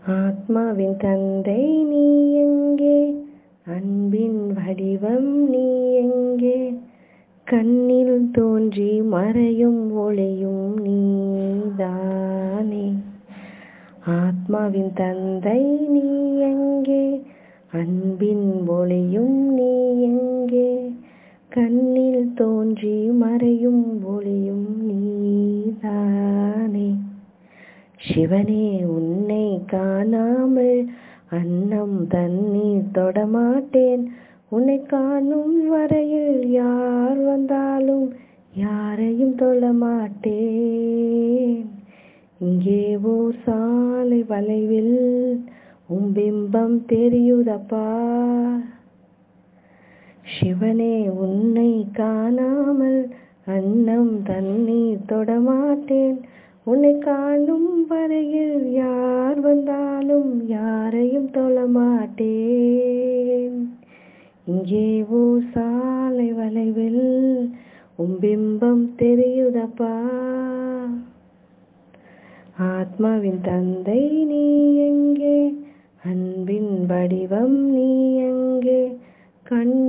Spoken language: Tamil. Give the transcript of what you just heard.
ஆத்மாவின் தந்தை நீ எங்கே அன்பின் வடிவம் நீ எங்கே கண்ணில் தோன்றி மறையும் ஒளியும் நீதானே ஆத்மாவின் தந்தை நீ எங்கே அன்பின் ஒளியும் நீ எங்கே கண்ணில் தோன்றி மறையும் ஒளியும் நீதானே சிவனே உன்னை காணாமல் அன்னம் தண்ணீர் தொடமாட்டேன் உன்னை காணும் வரையில் யார் வந்தாலும் யாரையும் தொழமாட்டேன் இங்கே ஓர் சாலை வளைவில் உன் பிம்பம் தெரியுதப்பா சிவனே உன்னை காணாமல் அன்னம் தண்ணீர் தொடமாட்டேன் உன்னை காணும் வரையில் யார் வந்தாலும் யாரையும் தொழமாட்டேன் இங்கே ஓ சாலை வளைவில் உன் பிம்பம் தெரியுதப்பா ஆத்மாவின் தந்தை நீ எங்கே அன்பின் வடிவம் நீ எங்கே கண்